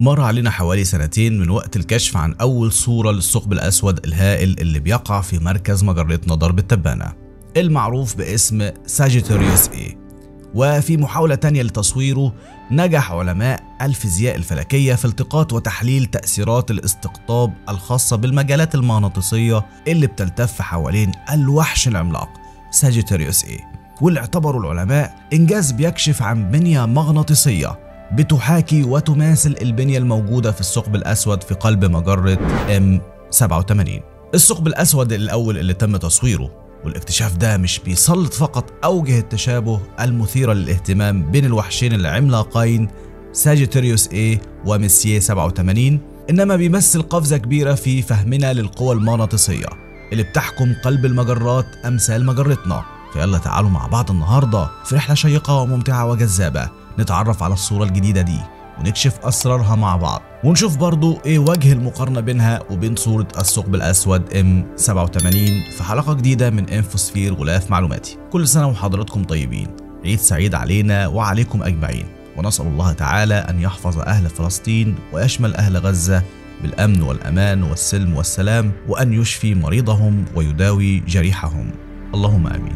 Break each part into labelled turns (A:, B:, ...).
A: مر علينا حوالي سنتين من وقت الكشف عن أول صورة للثقب الأسود الهائل اللي بيقع في مركز مجرتنا درب التبانة المعروف باسم ساجيتاريوس A وفي محاولة تانية لتصويره نجح علماء الفيزياء الفلكية في التقاط وتحليل تأثيرات الاستقطاب الخاصة بالمجالات المغناطيسية اللي بتلتف حوالين الوحش العملاق ساجيتاريوس A واللي اعتبروا العلماء إنجاز بيكشف عن بنية مغناطيسية بتحاكي وتماثل البنية الموجودة في الثقب الأسود في قلب مجرة M87 الثقب الأسود الأول اللي تم تصويره والاكتشاف ده مش بيسلط فقط أوجه التشابه المثيرة للاهتمام بين الوحشين العملاقين ساجيتاريوس A وميسيه 87 إنما بيمثل قفزة كبيرة في فهمنا للقوى المغناطيسية اللي بتحكم قلب المجرات أمثال مجرتنا فيلا تعالوا مع بعض النهاردة في رحلة شيقة وممتعة وجذابة نتعرف على الصورة الجديدة دي ونكشف أسرارها مع بعض ونشوف برضو إيه وجه المقارنة بينها وبين صورة الثقب الأسود M87 في حلقة جديدة من انفوسفير غلاف معلوماتي كل سنة وحضراتكم طيبين عيد سعيد علينا وعليكم أجمعين ونسأل الله تعالى أن يحفظ أهل فلسطين ويشمل أهل غزة بالأمن والأمان والسلم والسلام وأن يشفي مريضهم ويداوي جريحهم اللهم آمين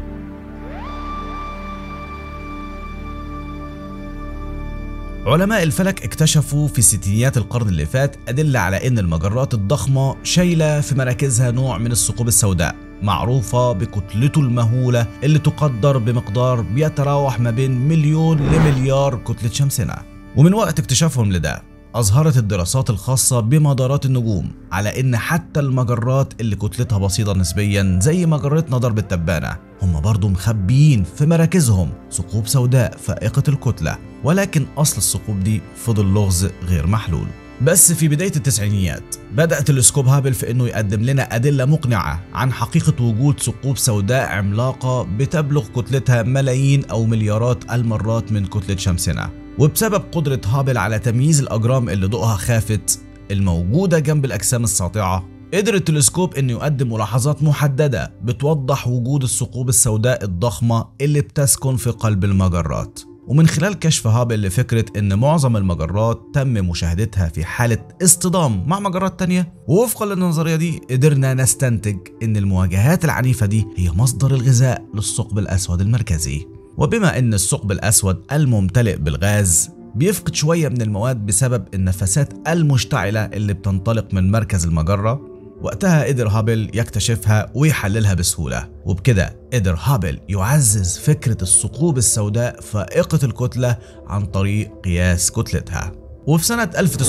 A: علماء الفلك اكتشفوا في ستينيات القرن اللي فات أدلة على أن المجرات الضخمة شايلة في مراكزها نوع من الثقوب السوداء معروفة بكتلته المهولة اللي تقدر بمقدار بيتراوح ما بين مليون لمليار كتلة شمسنا ومن وقت اكتشافهم لده أظهرت الدراسات الخاصة بمدارات النجوم على إن حتى المجرات اللي كتلتها بسيطة نسبيا زي مجرتنا درب التبانة هم برضو مخبيين في مراكزهم ثقوب سوداء فائقة الكتلة ولكن أصل الثقوب دي فضل لغز غير محلول بس في بداية التسعينيات بدأ تلسكوب هابل في إنه يقدم لنا أدلة مقنعة عن حقيقة وجود ثقوب سوداء عملاقة بتبلغ كتلتها ملايين أو مليارات المرات من كتلة شمسنا وبسبب قدرة هابل على تمييز الأجرام اللي ضوءها خافت الموجودة جنب الأجسام الساطعة قدر التلسكوب انه يقدم ملاحظات محددة بتوضح وجود الثقوب السوداء الضخمة اللي بتسكن في قلب المجرات ومن خلال كشف هابل لفكرة ان معظم المجرات تم مشاهدتها في حالة اصطدام مع مجرات تانية ووفقا للنظرية دي قدرنا نستنتج ان المواجهات العنيفة دي هي مصدر الغذاء للثقب الاسود المركزي وبما ان الثقب الاسود الممتلئ بالغاز بيفقد شوية من المواد بسبب النفسات المشتعلة اللي بتنطلق من مركز المجرة وقتها قدر هابل يكتشفها ويحللها بسهولة وبكده قدر هابل يعزز فكرة الثقوب السوداء فائقة الكتلة عن طريق قياس كتلتها وفي سنة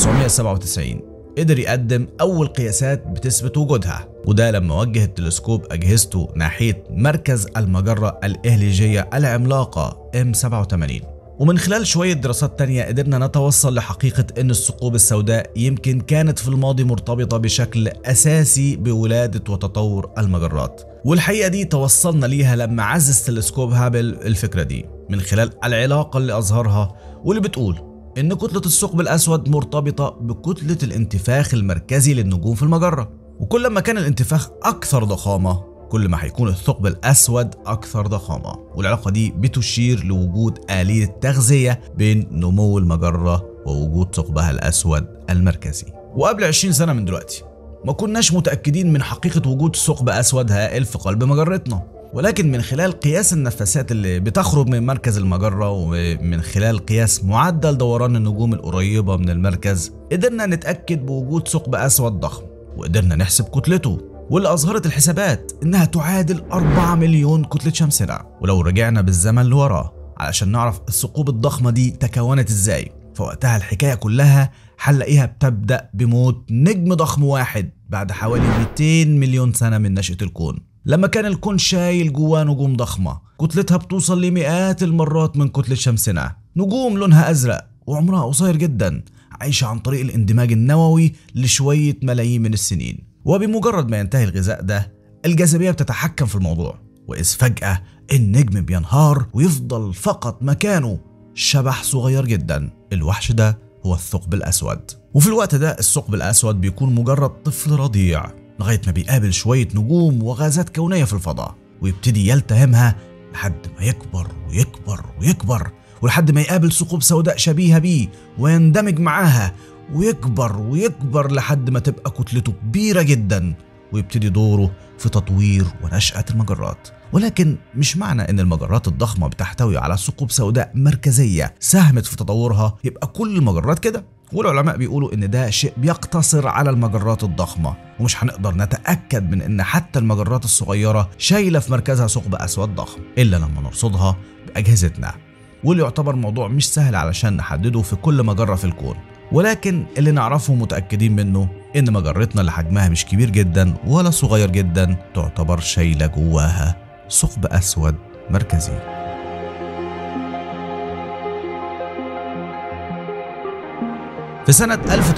A: 1997 قدر يقدم أول قياسات بتثبت وجودها وده لما وجه التلسكوب أجهزته ناحية مركز المجرة الإهليجية العملاقة M87 ومن خلال شوية دراسات تانية قدرنا نتوصل لحقيقة أن الثقوب السوداء يمكن كانت في الماضي مرتبطة بشكل أساسي بولادة وتطور المجرات والحقيقة دي توصلنا ليها لما عزز تلسكوب هابل الفكرة دي من خلال العلاقة اللي أظهرها واللي بتقول إن كتلة الثقب الأسود مرتبطة بكتلة الانتفاخ المركزي للنجوم في المجرة وكل ما كان الانتفاخ أكثر ضخامة كل ما هيكون الثقب الأسود أكثر ضخامة والعلاقة دي بتشير لوجود آلية تغذية بين نمو المجرة ووجود ثقبها الأسود المركزي وقبل 20 سنة من دلوقتي ما كناش متأكدين من حقيقة وجود ثقب أسود هائل في قلب مجرتنا ولكن من خلال قياس النفسات اللي بتخرج من مركز المجرة ومن خلال قياس معدل دوران النجوم القريبة من المركز قدرنا نتأكد بوجود ثقب أسود ضخم وقدرنا نحسب كتلته واللي أظهرت الحسابات إنها تعادل 4 مليون كتلة شمسنا ولو رجعنا بالزمن لوراه علشان نعرف الثقوب الضخمة دي تكونت إزاي فوقتها الحكاية كلها هنلاقيها بتبدأ بموت نجم ضخم واحد بعد حوالي 200 مليون سنة من نشأة الكون لما كان الكون شايل جواه نجوم ضخمة كتلتها بتوصل لمئات المرات من كتلة شمسنا نجوم لونها أزرق وعمرها قصير جدا عايشة عن طريق الاندماج النووي لشوية ملايين من السنين وبمجرد ما ينتهي الغذاء ده الجاذبية بتتحكم في الموضوع وإذ فجأة النجم بينهار ويفضل فقط مكانه شبح صغير جدا الوحش ده هو الثقب الأسود وفي الوقت ده الثقب الأسود بيكون مجرد طفل رضيع لغاية ما بيقابل شوية نجوم وغازات كونية في الفضاء ويبتدي يلتهمها لحد ما يكبر ويكبر ويكبر ولحد ما يقابل ثقوب سوداء شبيهة بيه ويندمج معاها ويكبر ويكبر لحد ما تبقى كتلته كبيرة جدا ويبتدي دوره في تطوير ونشأة المجرات ولكن مش معنى ان المجرات الضخمة بتحتوي على ثقوب سوداء مركزية ساهمت في تطورها يبقى كل المجرات كده والعلماء بيقولوا ان ده شيء بيقتصر على المجرات الضخمة ومش هنقدر نتأكد من ان حتى المجرات الصغيرة شايلة في مركزها ثقب اسود ضخم الا لما نرصدها باجهزتنا واللي يعتبر موضوع مش سهل علشان نحدده في كل مجرة في الكون ولكن اللي نعرفه متأكدين منه إن مجرتنا اللي حجمها مش كبير جدا ولا صغير جدا تعتبر شايلة جواها ثقب أسود مركزي في سنة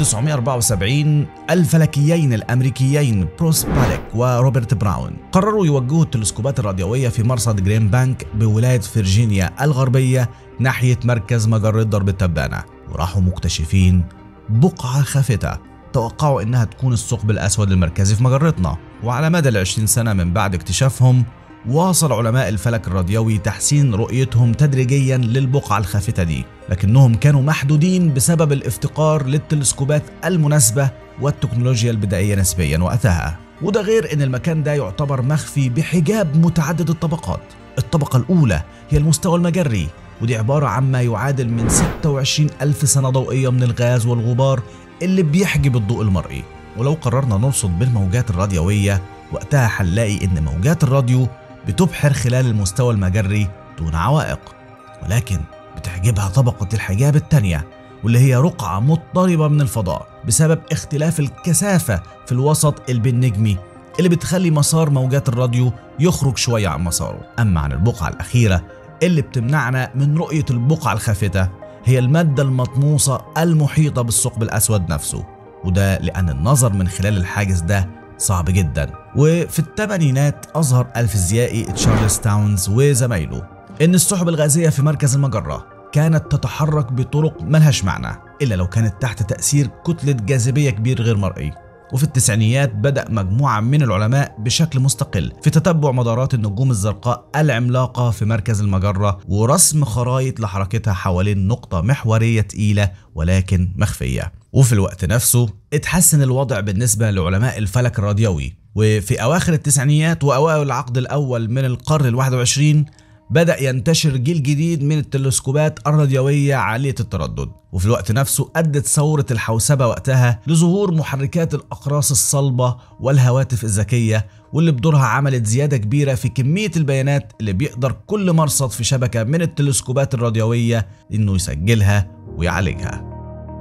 A: 1974 الفلكيين الأمريكيين بروس باليك وروبرت براون قرروا يوجهوا التلسكوبات الراديوية في مرصد جرين بانك بولاية فرجينيا الغربية ناحية مركز مجرة درب التبانة وراحوا مكتشفين بقعة خافتة توقعوا إنها تكون الثقب الأسود المركزي في مجرتنا وعلى مدى العشرين سنة من بعد اكتشافهم واصل علماء الفلك الراديوي تحسين رؤيتهم تدريجيا للبقعة الخافتة دي لكنهم كانوا محدودين بسبب الافتقار للتلسكوبات المناسبة والتكنولوجيا البدائية نسبيا وقتها وده غير ان المكان ده يعتبر مخفي بحجاب متعدد الطبقات الطبقة الأولى هي المستوى المجري ودي عبارة عن ما يعادل من 26 ألف سنة ضوئية من الغاز والغبار اللي بيحجب الضوء المرئي ولو قررنا نرصد بالموجات الراديوية وقتها هنلاقي إن موجات الراديو بتبحر خلال المستوى المجري دون عوائق ولكن بتحجبها طبقة الحجاب التانية واللي هي رقعة مضطربة من الفضاء بسبب اختلاف الكثافة في الوسط البنجمي اللي بتخلي مسار موجات الراديو يخرج شوية عن مساره أما عن البقعة الأخيرة اللي بتمنعنا من رؤية البقعة الخافتة هي المادة المطموسة المحيطة بالثقب الأسود نفسه وده لأن النظر من خلال الحاجز ده صعب جدا وفي الثمانينات أظهر الفيزيائي تشارلز تاونز وزمايله إن السحب الغازية في مركز المجرة كانت تتحرك بطرق ملهاش معنى إلا لو كانت تحت تأثير كتلة جاذبية كبير غير مرئي وفي التسعينيات بدأ مجموعة من العلماء بشكل مستقل في تتبع مدارات النجوم الزرقاء العملاقة في مركز المجرة ورسم خرائط لحركتها حوالين نقطة محورية تقيلة ولكن مخفية وفي الوقت نفسه اتحسن الوضع بالنسبة لعلماء الفلك الراديوي وفي أواخر التسعينيات وأوائل العقد الأول من القرن الواحد وعشرين بدأ ينتشر جيل جديد من التلسكوبات الراديوية عالية التردد وفي الوقت نفسه أدت ثورة الحوسبة وقتها لظهور محركات الأقراص الصلبة والهواتف الذكية واللي بدورها عملت زيادة كبيرة في كمية البيانات اللي بيقدر كل مرصد في شبكة من التلسكوبات الراديوية إنه يسجلها ويعالجها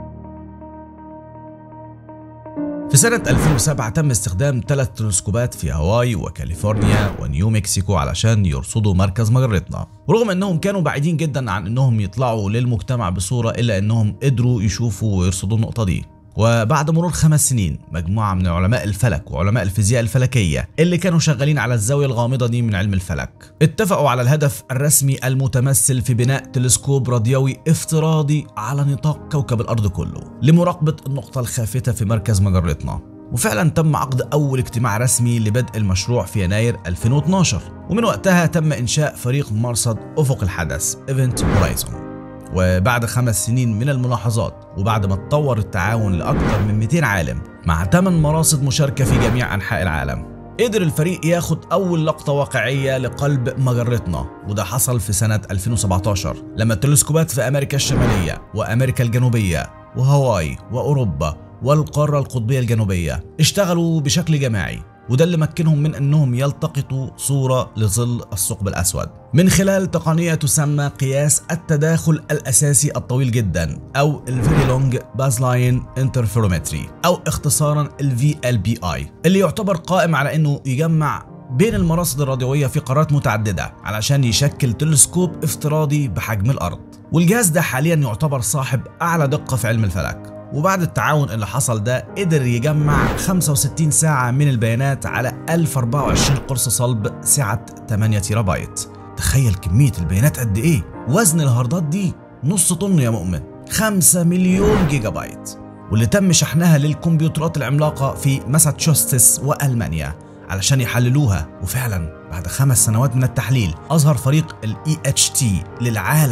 A: في سنة 2007 تم استخدام ثلاث تلسكوبات في هاواي وكاليفورنيا ونيو مكسيكو علشان يرصدوا مركز مجرتنا ورغم انهم كانوا بعيدين جدا عن انهم يطلعوا للمجتمع بصورة الا انهم قدروا يشوفوا ويرصدوا النقطة دي وبعد مرور خمس سنين مجموعة من علماء الفلك وعلماء الفيزياء الفلكية اللي كانوا شغالين على الزاوية الغامضة دي من علم الفلك اتفقوا على الهدف الرسمي المتمثل في بناء تلسكوب راديوي افتراضي على نطاق كوكب الأرض كله لمراقبة النقطة الخافتة في مركز مجرتنا وفعلا تم عقد أول اجتماع رسمي لبدء المشروع في يناير 2012 ومن وقتها تم إنشاء فريق مرصد أفق الحدث Event Horizon وبعد خمس سنين من الملاحظات وبعد ما اتطور التعاون لأكثر من 200 عالم مع 8 مراصد مشاركة في جميع أنحاء العالم قدر الفريق ياخد أول لقطة واقعية لقلب مجرتنا وده حصل في سنة 2017 لما التلسكوبات في أمريكا الشمالية وأمريكا الجنوبية وهاواي وأوروبا والقارة القطبية الجنوبية اشتغلوا بشكل جماعي وده اللي مكنهم من انهم يلتقطوا صوره لظل الثقب الاسود من خلال تقنيه تسمى قياس التداخل الاساسي الطويل جدا او الفيري لونج بازلاين انترفيرومتري او اختصارا الفي ال بي اي اللي يعتبر قائم على انه يجمع بين المراصد الراديوية في قارات متعددة علشان يشكل تلسكوب افتراضي بحجم الأرض والجهاز ده حاليا يعتبر صاحب أعلى دقة في علم الفلك وبعد التعاون اللي حصل ده قدر يجمع 65 ساعة من البيانات على 1024 قرص صلب سعة 8 تيرا بايت تخيل كمية البيانات قد ايه وزن الهاردات دي نص طن يا مؤمن 5 مليون جيجا بايت واللي تم شحنها للكمبيوترات العملاقة في ماساتشوستس وألمانيا علشان يحللوها وفعلا بعد خمس سنوات من التحليل أظهر فريق ال EHT للعالم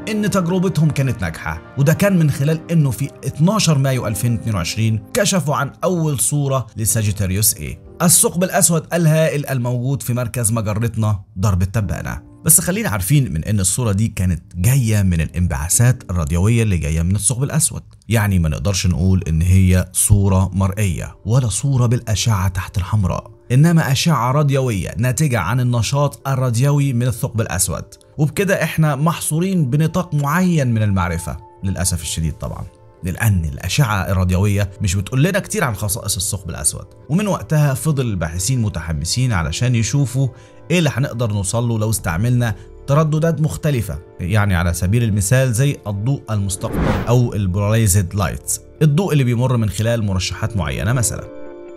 A: ان تجربتهم كانت ناجحه وده كان من خلال انه في 12 مايو 2022 كشفوا عن اول صوره لساجيتاريوس اي الثقب الاسود الهائل الموجود في مركز مجرتنا درب التبانه بس خلينا عارفين من ان الصوره دي كانت جايه من الانبعاثات الراديويه اللي جايه من الثقب الاسود يعني ما نقدرش نقول ان هي صوره مرئيه ولا صوره بالاشعه تحت الحمراء انما اشعه راديويه ناتجه عن النشاط الراديوي من الثقب الاسود وبكده احنا محصورين بنطاق معين من المعرفه للاسف الشديد طبعا لأن الأشعة الراديوية مش بتقول لنا كتير عن خصائص الثقب الأسود ومن وقتها فضل الباحثين متحمسين علشان يشوفوا إيه اللي هنقدر نوصل له لو استعملنا ترددات مختلفة يعني على سبيل المثال زي الضوء المستقبل أو البولايزد لايت الضوء اللي بيمر من خلال مرشحات معينة مثلا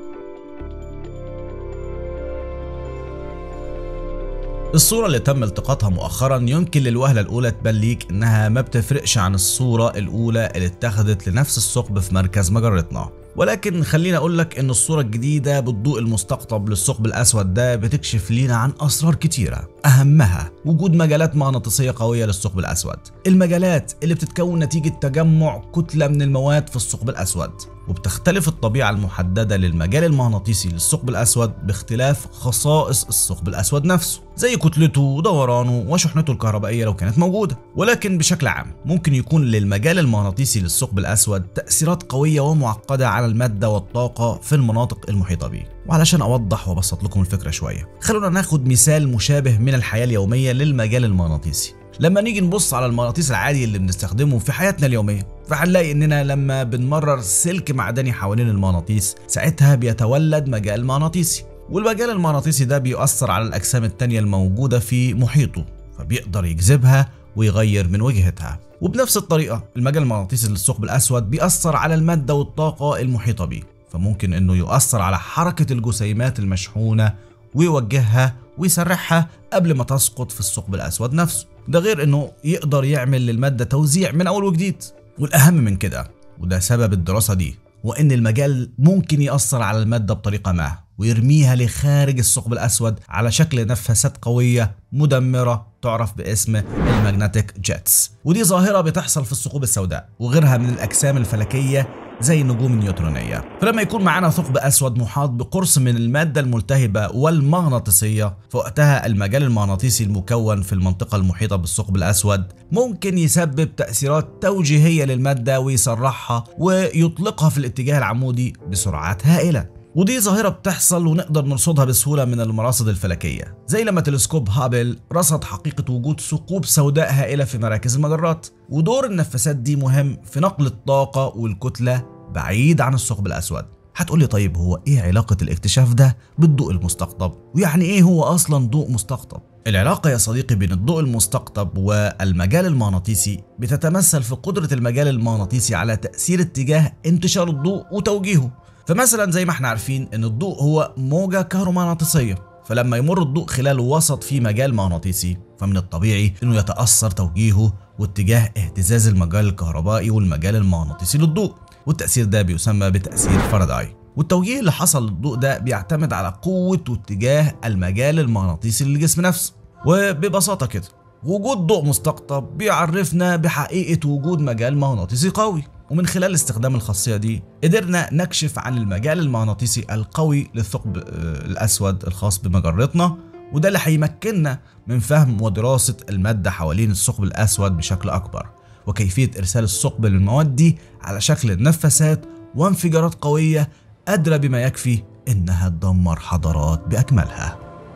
A: الصورة اللي تم التقاطها مؤخرا يمكن للوهلة الأولى تبان ليك إنها ما بتفرقش عن الصورة الأولى اللي اتخذت لنفس الثقب في مركز مجرتنا ولكن خليني اقول لك ان الصوره الجديده بالضوء المستقطب للثقب الاسود ده بتكشف لينا عن اسرار كتيره اهمها وجود مجالات مغناطيسيه قويه للثقب الاسود المجالات اللي بتتكون نتيجه تجمع كتله من المواد في الثقب الاسود وبتختلف الطبيعة المحددة للمجال المغناطيسي للثقب الأسود باختلاف خصائص الثقب الأسود نفسه زي كتلته ودورانه وشحنته الكهربائية لو كانت موجودة ولكن بشكل عام ممكن يكون للمجال المغناطيسي للثقب الأسود تأثيرات قوية ومعقدة على المادة والطاقة في المناطق المحيطة به وعلشان أوضح وأبسط لكم الفكرة شوية خلونا ناخد مثال مشابه من الحياة اليومية للمجال المغناطيسي لما نيجي نبص على المغناطيس العادي اللي بنستخدمه في حياتنا اليوميه فهنلاقي اننا لما بنمرر سلك معدني حوالين المغناطيس ساعتها بيتولد مجال مغناطيسي والمجال المغناطيسي ده بيؤثر على الاجسام التانية الموجوده في محيطه فبيقدر يجذبها ويغير من وجهتها وبنفس الطريقه المجال المغناطيسي للثقب الاسود بيأثر على الماده والطاقه المحيطه بيه فممكن انه يؤثر على حركه الجسيمات المشحونه ويوجهها ويسرحها قبل ما تسقط في الثقب الاسود نفسه ده غير انه يقدر يعمل للماده توزيع من اول وجديد والاهم من كده وده سبب الدراسه دي وان المجال ممكن ياثر على الماده بطريقه ما ويرميها لخارج الثقب الاسود على شكل نفاثات قويه مدمره تعرف باسم الماجنتيك جيتس ودي ظاهره بتحصل في الثقوب السوداء وغيرها من الاجسام الفلكيه زي النجوم النيوترونية فلما يكون معانا ثقب أسود محاط بقرص من المادة الملتهبة والمغناطيسية فوقتها المجال المغناطيسي المكون في المنطقة المحيطة بالثقب الأسود ممكن يسبب تأثيرات توجيهية للمادة ويسرعها ويطلقها في الاتجاه العمودي بسرعات هائلة ودي ظاهرة بتحصل ونقدر نرصدها بسهولة من المراصد الفلكية زي لما تلسكوب هابل رصد حقيقة وجود ثقوب سوداء هائلة في مراكز المجرات ودور النفاثات دي مهم في نقل الطاقة والكتلة بعيد عن الثقب الأسود هتقولي طيب هو ايه علاقة الاكتشاف ده بالضوء المستقطب؟ ويعني ايه هو اصلا ضوء مستقطب؟ العلاقة يا صديقي بين الضوء المستقطب والمجال المغناطيسي بتتمثل في قدرة المجال المغناطيسي على تأثير اتجاه انتشار الضوء وتوجيهه فمثلا زي ما احنا عارفين ان الضوء هو موجة كهرومغناطيسية فلما يمر الضوء خلال وسط في مجال مغناطيسي فمن الطبيعي انه يتأثر توجيهه واتجاه اهتزاز المجال الكهربائي والمجال المغناطيسي للضوء والتأثير ده بيسمى بتأثير فاراداي والتوجيه اللي حصل للضوء ده بيعتمد على قوة واتجاه المجال المغناطيسي للجسم نفسه وببساطة كده وجود ضوء مستقطب بيعرفنا بحقيقة وجود مجال مغناطيسي قوي ومن خلال استخدام الخاصية دي قدرنا نكشف عن المجال المغناطيسي القوي للثقب آه، الأسود الخاص بمجرتنا وده اللي هيمكننا من فهم ودراسة المادة حوالين الثقب الأسود بشكل أكبر وكيفية إرسال الثقب للمواد دي على شكل نفسات وانفجارات قوية قادرة بما يكفي إنها تدمر حضارات بأكملها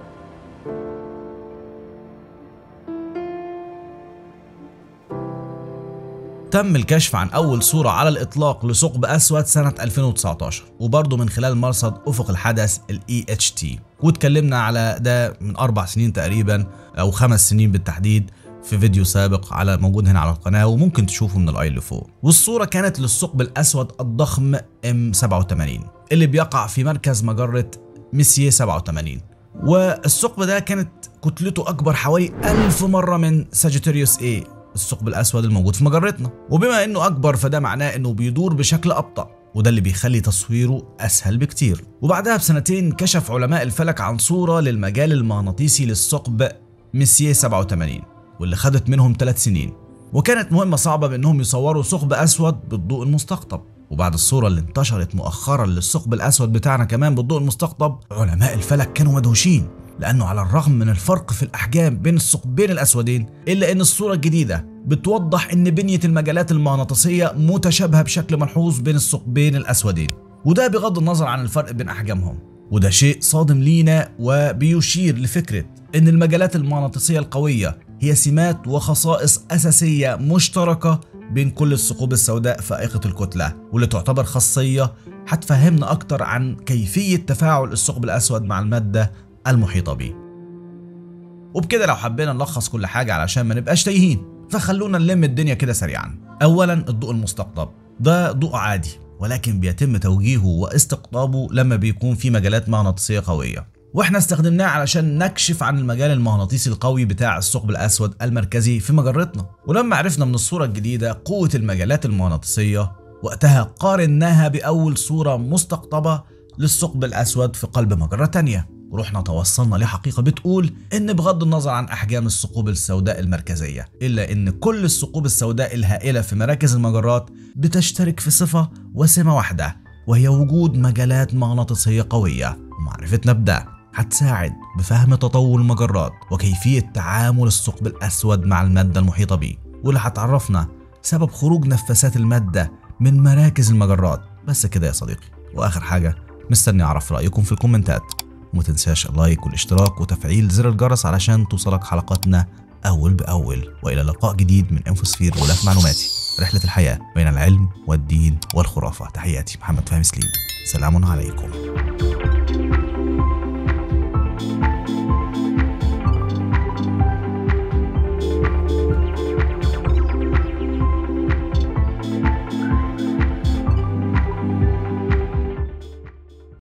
A: تم الكشف عن أول صورة على الإطلاق لثقب أسود سنة 2019 وبرضه من خلال مرصد أفق الحدث ال EHT واتكلمنا على ده من أربع سنين تقريبا أو خمس سنين بالتحديد في فيديو سابق على موجود هنا على القناة وممكن تشوفه من الآي اللي فوق والصورة كانت للثقب الأسود الضخم M87 اللي بيقع في مركز مجرة ميسيه 87 والثقب ده كانت كتلته أكبر حوالي ألف مرة من ساجيتاريوس A الثقب الأسود الموجود في مجرتنا وبما إنه أكبر فده معناه إنه بيدور بشكل أبطأ وده اللي بيخلي تصويره أسهل بكتير وبعدها بسنتين كشف علماء الفلك عن صورة للمجال المغناطيسي للثقب ميسيه 87 واللي خدت منهم ثلاث سنين وكانت مهمة صعبة بأنهم يصوروا ثقب أسود بالضوء المستقطب وبعد الصورة اللي انتشرت مؤخرا للثقب الأسود بتاعنا كمان بالضوء المستقطب علماء الفلك كانوا مدهوشين لأنه على الرغم من الفرق في الأحجام بين الثقبين الأسودين إلا أن الصورة الجديدة بتوضح أن بنية المجالات المغناطيسية متشابهة بشكل ملحوظ بين الثقبين الأسودين وده بغض النظر عن الفرق بين أحجامهم وده شيء صادم لينا وبيشير لفكرة أن المجالات المغناطيسية القوية هي سمات وخصائص أساسية مشتركة بين كل الثقوب السوداء فائقة الكتلة واللي تعتبر خاصية هتفهمنا أكتر عن كيفية تفاعل الثقب الأسود مع المادة المحيطة بيه وبكده لو حبينا نلخص كل حاجة علشان ما نبقاش تايهين فخلونا نلم الدنيا كده سريعا أولا الضوء المستقطب ده ضوء عادي ولكن بيتم توجيهه واستقطابه لما بيكون في مجالات مغناطيسية قوية واحنا استخدمناه علشان نكشف عن المجال المغناطيسي القوي بتاع الثقب الاسود المركزي في مجرتنا ولما عرفنا من الصورة الجديدة قوة المجالات المغناطيسية وقتها قارناها بأول صورة مستقطبة للثقب الأسود في قلب مجرة تانية ورحنا توصلنا لحقيقة بتقول إن بغض النظر عن أحجام الثقوب السوداء المركزية إلا إن كل الثقوب السوداء الهائلة في مراكز المجرات بتشترك في صفة وسمة واحدة وهي وجود مجالات مغناطيسية قوية ومعرفتنا بده هتساعد بفهم تطور المجرات وكيفية تعامل الثقب الأسود مع المادة المحيطة بيه واللي هتعرفنا سبب خروج نفسات المادة من مراكز المجرات بس كده يا صديقي وآخر حاجة مستني أعرف رأيكم في الكومنتات وما تنساش اللايك والاشتراك وتفعيل زر الجرس علشان توصلك حلقاتنا أول بأول وإلى لقاء جديد من انفوسفير غلاف معلوماتي رحلة الحياة بين العلم والدين والخرافة تحياتي محمد فهمي سليم سلام عليكم